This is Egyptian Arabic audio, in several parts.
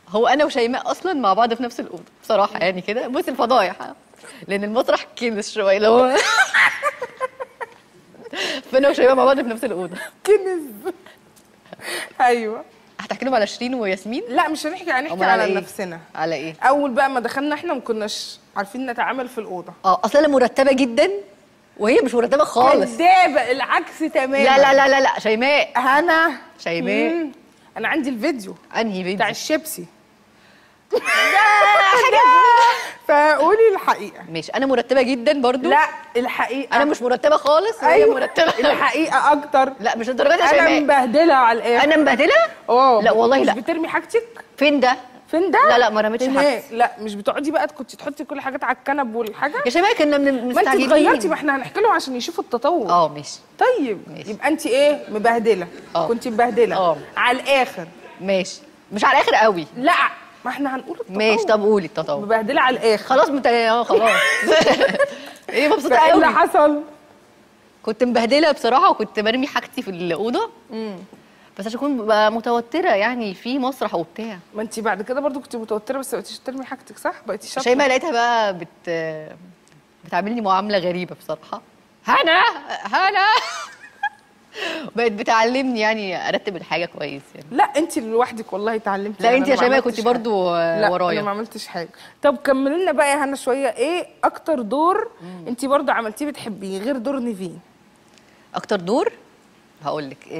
هو انا وشيماء اصلا مع بعض في نفس الاوضه بصراحه يعني كده بص الفضايح ها. لان المسرح كنس شويه اللي هو فانا وشيماء مع بعض في نفس الاوضه كنز ايوه هتحكي لهم على شيرين وياسمين لا مش هنحكي هنحكي أمال على إيه؟ نفسنا على ايه اول بقى ما دخلنا احنا ما كناش عارفين نتعامل في الاوضه اه اصل انا مرتبه جدا وهي مش مرتبه خالص كدابه العكس تماما لا لا لا لا لا شيماء هنا شيماء مم. انا عندي الفيديو انهي فيديو بتاع الشيبسي فقولي الحقيقه ماشي انا مرتبه جدا برضو لا الحقيقه انا مش مرتبه خالص وهي أيوة. مرتبه الحقيقه اكتر لا مش الدرجات يا انا شيماء مبهدله على الاخر انا مبهدله اه لا والله مش لا. بترمي حاجتك فين ده فين ده لا لا ما رميتش هناك. حاجتي لا مش بتقعدي بقى كنت تحطي كل حاجات على الكنب والحاجه يا شيماء كنا من ما انت مستعجلين اتغيرتي ما احنا هنحكي لهم عشان يشوفوا التطور اه ماشي طيب ماشي. يبقى انت ايه مبهدله اه. كنت مبهدله اه. على الاخر ماشي مش على الاخر قوي لا ما احنا هنقول التطور ماشي طب قولي التطور مبهدله على الاخر خلاص مت... اه خلاص ايه مبسوطه فايه اللي قوي حصل كنت مبهدله بصراحه وكنت برمي حاجتي في الاوضه بس عشان اكون ببقى متوتره يعني في مسرح وبتاع ما انت بعد كده برضو كنت متوتره بس ما بقيتيش ترمي حاجتك صح بقيتي شاطره شيماء لقيتها بقى بت بتعاملني معامله غريبه بصراحه هنا هنا بقت بتعلمني يعني ارتب الحاجه كويس يعني لا انت لوحدك والله اتعلمتي لا أنا انت يا ما شيماء عملتش كنت حاجة. برضو لا انا ورايا ما عملتش حاجه طب كملي لنا بقى يا هنا شويه ايه اكتر دور انت برضو عملتيه بتحبيه غير دور نيفين اكتر دور هقول لك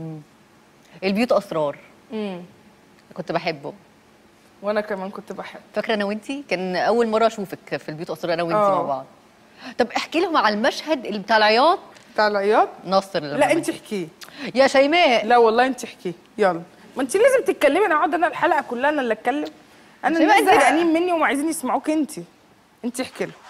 البيوت اسرار امم كنت بحبه وانا كمان كنت بحب فاكره انا وانتي كان اول مره اشوفك في البيوت اسرار انا وانتي اه. مع بعض طب احكي لهم على المشهد اللي بتاع العياط بتاع العياط نصر لما لا مات. انت احكيه يا شيماء لا والله انت احكيه يلا ما انت لازم تتكلمي انا اقعد انا الحلقه كلها انا اللي اتكلم انا شيماء الناس انت- زهقانين مني وما عايزين يسمعوك انت انت احكي لهم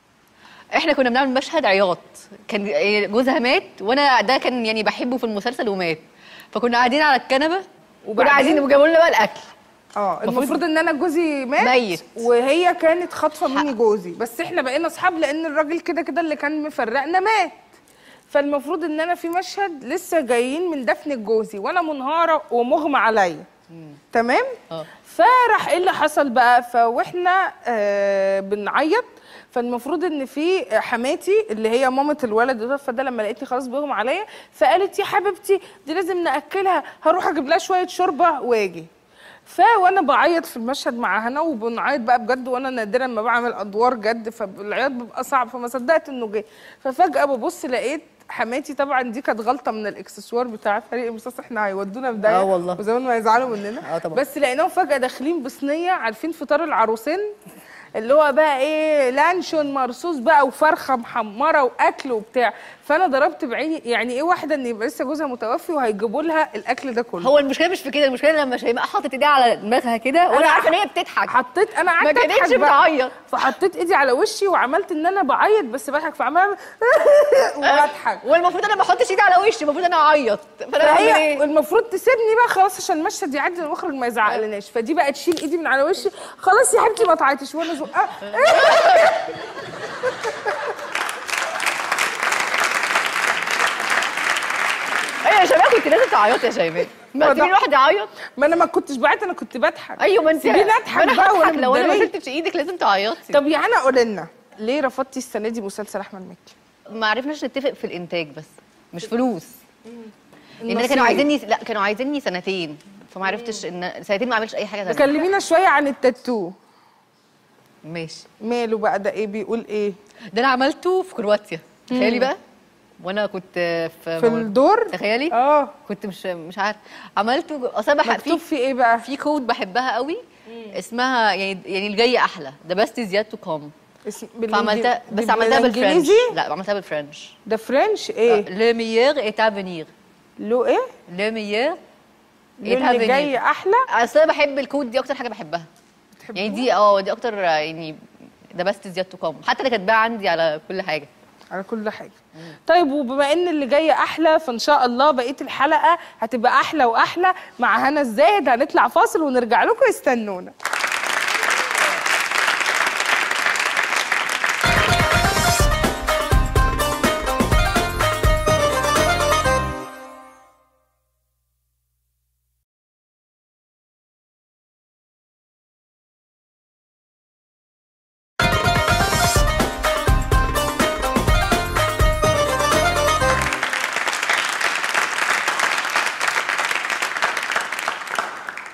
احنا كنا بنعمل مشهد عياط كان جوزها مات وانا ده كان يعني بحبه في المسلسل ومات فكنا قاعدين على الكنبه وكنا وبعدين؟ عايزين وجابوا لنا بقى الاكل اه المفروض- المفروض ان انا جوزي مات ميت. وهي كانت خاطفه مني جوزي بس احنا بقينا اصحاب لان الراجل كده كده اللي كان مفرقنا مات فالمفروض ان انا في مشهد لسه جايين من دفن جوزي وانا منهاره ومغمى عليا تمام اه. فراح ايه اللي حصل بقى فواحنا آه بنعيط فالمفروض ان في حماتي اللي هي مامه الولد ده فده لما لقيتني خلاص بيغمى عليا فقالت يا حبيبتي دي لازم ناكلها هروح اجيب لها شويه شوربه واجي ف وانا بعيط في المشهد مع هنا وبنعيط بقى بجد وانا نادرا ما بعمل ادوار جد فالعياط بيبقى صعب فما صدقت انه جه ففجاه ببص لقيت حماتي طبعا دي كانت غلطه من الاكسسوار بتاع فريق المسلسل احنا هيودونا في داهيه اه والله. وزمان ما يزعلوا مننا اه طبعا. بس لقيناهم فجاه داخلين بصينيه عارفين فطار العروسين اللي هو بقى ايه لانشون مرصوص بقى وفرخه محمره واكل وبتاع فانا ضربت بعيني يعني ايه واحده ان يبقى لسه جوزها متوفي وهيجيبوا لها الاكل ده كله هو المشكله مش في كده المشكله لما شيماء حطت ايديها على دماغها كده وانا أنا عارفه ان هي بتضحك حطيت انا ما قعدت كانتش أضحك بقى. بتعيط فحطيت ايدي على وشي وعملت ان انا بعيط بس بضحك فعمال وبضحك والمفروض انا ما احطش ايدي على وشي المفروض انا اعيط فانا اعمل فهي ايه المفروض تسيبني بقى خلاص عشان المشهد يعدي المخرج ما يزعقلناش فدي بقى تشيل ايدي من على وشي خلاص يا حبيبتي ما تعيطيش وانا زقها ايوه يا شيماء كنت لازم تعيطي يا شيماء ما ما تسيبي ده- الواحد يعيط ما انا ما كنتش بعيط انا كنت بضحك ايوه ما انت سيبيني ما اضحك انا بقى هضحك وانا لو انا ما متضايقة. شلتش ايدك لازم تعيطي طب يا هنا قولي لنا ليه رفضتي السنه دي مسلسل احمد مكي ما عرفناش نتفق في الانتاج بس مش فلوس لان النصيب. كانوا عايزيني لا كانوا عايزيني سنتين فما عرفتش ان سنتين ما اعملش اي حاجه تانية كلمينا شويه عن التاتو ماشي ماله بقى ده ايه بيقول ايه ده انا عملته في كرواتيا تخيلي بقى وانا كنت في في الدور تخيلي اه كنت مش مش عارف عملته اصلا بح... مكتوب في في ايه بقى في كود بحبها قوي اسمها يعني يعني الجاي احلى ذا بيست از يت تو كوم اسم فعملتها بالإنجلي- بس عملتها بالفرنش بالانجليزي لا عملتها بالفرنش ده فرنش ايه لو ميور ايت افينير له ايه لو ميور له اللي جاي احلى اصل انا بحب الكود دي اكتر حاجه بحبها يعني دي اه دي اكتر يعني ذا بيست از يت تو كوم حتى انا كاتباها عندي على كل حاجه على كل حاجه طيب وبما ان اللي جاي احلى فان شاء الله بقيه الحلقه هتبقى احلى واحلى مع هنا الزاهد هنطلع فاصل ونرجع لكم استنونا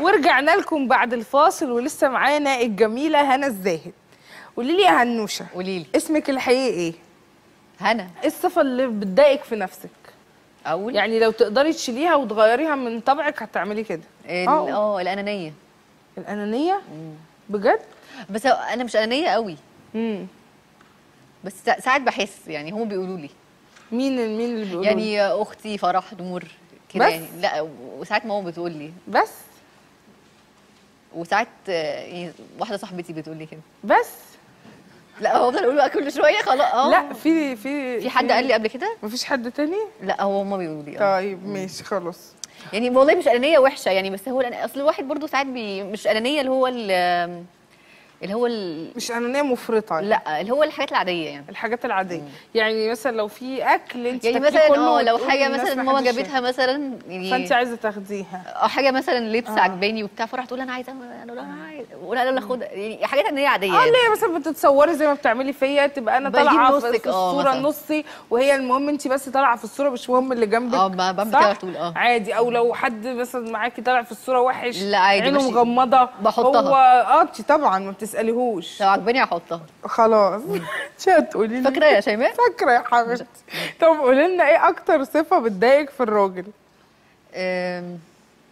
ورجعنا لكم بعد الفاصل ولسه معانا الجميله هنا الزاهد قولي لي يا هنوشه قولي لي اسمك الحقيقي ايه هنا ايه الصفه اللي بتضايقك في نفسك اقول يعني لو تقدري تشيليها وتغيريها من طبعك هتعملي كده ال- آه. اه الانانيه الانانيه بجد بس هو انا مش انانيه قوي امم بس سا- ساعات بحس يعني هم بيقولوا لي مين مين اللي بيقول يعني اختي فرح نور كده بس؟ يعني لا وساعات ماما بتقول لي بس وساعات آه، يعني واحده صاحبتي بتقول لي كده بس لا هو افضل اقول بقى كل شويه خلاص اه لا في في في حد قال لي قبل كده مفيش حد تاني لا هو هما بيقولوا لي اه طيب ماشي خلاص يعني والله مش انانيه وحشه يعني بس هو الأنا... اصل الواحد برضو ساعات بي... مش انانيه اللي هو ال... اللي هو ال... مش انانيه مفرطه يعني. لا اللي هو الحاجات العاديه يعني الحاجات العاديه يعني مثلا لو في اكل انت يعني تاكليه مثلا كله اه لو وتقولي حاجه للناس مثلا ما ماما حدش جابتها مثلا يعني فانت عايزه تاخديها اه حاجه مثلا لبس عجباني وبتاع فرح تقول انا عايزه انا اقول انا عايزه ولا لا خد يعني حاجات ان هي عاديه اه يعني. اللي هي مثلا بتتصوري زي ما بتعملي فيا تبقى انا بجيب طالعه في نصك في اه الصوره مثلا. نصي وهي المهم انت بس طالعه في الصوره مش مهم اللي جنبك اه ب- بعمل صح؟ كده على طول اه عادي او لو حد مثلا معاكي طالع في الصوره وحش لا عادي، عينه بشيل. مغمضه بحطها. هو اه انت طبعا ما بتساليهوش لو عجباني هحطها خلاص مش هتقولي لي فاكره يا شيماء فاكره يا حبيبتي طب قولي لنا ايه اكتر صفه بتضايقك في الراجل أم،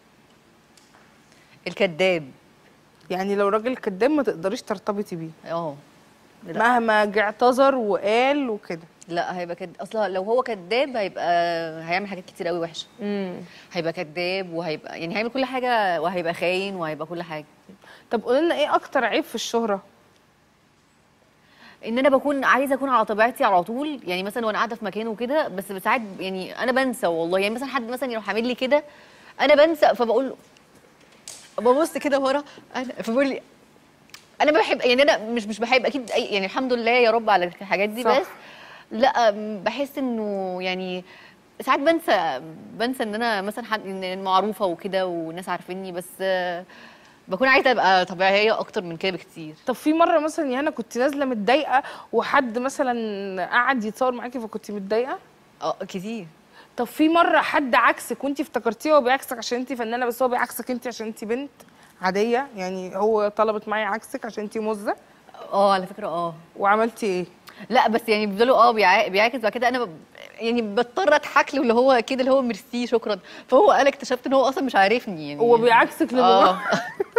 الكذاب يعني لو راجل كداب ما تقدريش ترتبطي بيه اه لا. مهما جه اعتذر وقال وكده لا هيبقى كد اصلا لو هو كذاب هيبقى هيعمل حاجات كتير قوي وحشه امم هيبقى كذاب وهيبقى يعني هيعمل كل حاجه وهيبقى خاين وهيبقى كل حاجه طب قولي لنا ايه اكتر عيب في الشهره ان انا بكون عايزه اكون على طبيعتي على طول يعني مثلا وانا قاعده في مكان وكده بس ساعات يعني انا بنسى والله يعني مثلا حد مثلا يروح عامل لي كده انا بنسى فبقول له ببص كده ورا انا فبقول لي انا بحب يعني انا مش مش بحب اكيد أي يعني الحمد لله يا رب على الحاجات دي صح. بس لا م، بحس انه يعني ساعات بنسى بنسى ان انا مثلا حد إن معروفه وكده والناس عارفيني بس آه، بكون عايزه ابقى طبيعيه اكتر من كده بكتير طب في مره مثلا يا هنا كنت نازله متضايقه وحد مثلا قعد يتصور معاكي فكنت متضايقه اه كتير طب في مره حد عكسك وانت افتكرتيه هو بيعكسك عشان انت فنانه بس هو بيعكسك انت عشان انت بنت عاديه يعني هو طلبت معايا عكسك عشان انت مزه اه على فكره اه وعملتي ايه لا بس يعني بيفضلوا اه بيعا- بيعاكس بعد كده انا ب... يعني بضطر اضحك له اللي هو كده اللي هو ميرسي شكرا فهو قال اكتشفت ان هو اصلا مش عارفني يعني هو بيعكسك لجوه اه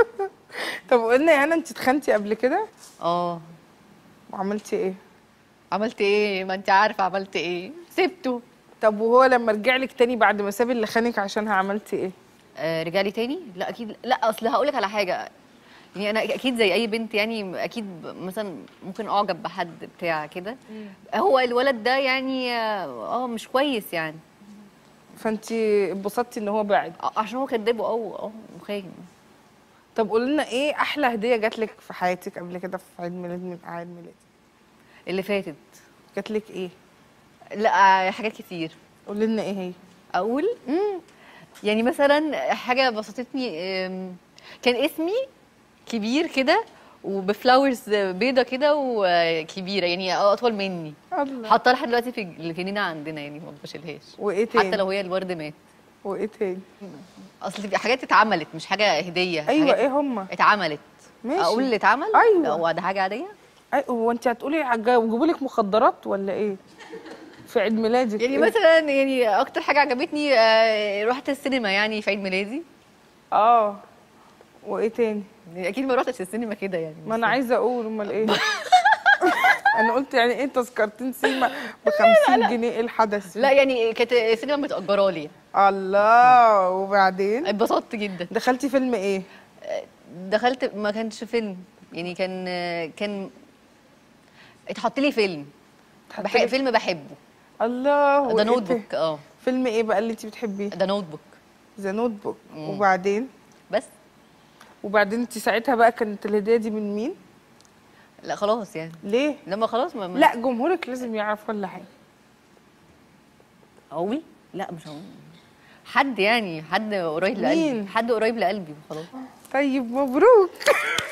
طب قلنا يا هنا انت اتخنتي قبل كده اه وعملتي ايه عملت ايه ما انت عارفه عملت ايه سبته طب وهو لما رجع لك تاني بعد ما ساب اللي خانك عشانها عملتي ايه آه رجع لي تاني لا اكيد لا اصل هقول لك على حاجه يعني انا اكيد زي اي بنت يعني اكيد ب- مثلا ممكن اعجب بحد بتاع كده هو الولد ده يعني اه مش كويس يعني فانت اتبسطتي ان هو بعد آه، عشان هو كداب او اه وخاين طب قولي لنا ايه احلى هديه جات لك في حياتك قبل كده في عيد ميلاد من اعياد ميلادك اللي فاتت جات لك ايه لا حاجات كتير قولي لنا ايه هي اقول يعني مثلا حاجه بسطتني أم، كان اسمي كبير كده وبفلاورز بيضه كده وكبيره يعني اطول مني الله حاطاها لحد دلوقتي في الجنينه عندنا يعني ما بشيلهاش وايه تاني حتى لو هي الورد مات وايه تاني اصل في حاجات اتعملت مش حاجه هديه ايوه حاجات ايه هما اتعملت ماشي. اقول اللي اتعمل أيوة. هو ده حاجه عاديه أي هو انت هتقولي جابوا لك مخدرات ولا ايه في عيد ميلادك يعني إيه؟ مثلا يعني اكتر حاجه عجبتني آه، رحت السينما يعني في عيد ميلادي اه وايه تاني يعني اكيد ما رحتش السينما كده يعني ما بس- انا عايزه اقول امال ايه انا قلت يعني ايه تذكرتين سيما ب 50 جنيه ايه الحدث لا يعني كانت السينما متأجرة لي الله وبعدين اتبسطت جدا دخلتي فيلم ايه دخلت ما كانش فيلم يعني كان كان اتحط لي فيلم اتحط بح... لك- فيلم بحبه الله ده وإيه نوت تاني؟ بوك اه فيلم ايه بقى اللي انت بتحبيه ده نوت بوك ذا نوت بوك مم. وبعدين بس وبعدين انت ساعتها بقى كانت الهديه دي من مين لا خلاص يعني ليه لما خلاص ما ما- لا جمهورك لازم يعرف كل حاجه اقول لا مش هقول حد يعني حد قريب مين؟ لقلبي حد قريب لقلبي خلاص طيب مبروك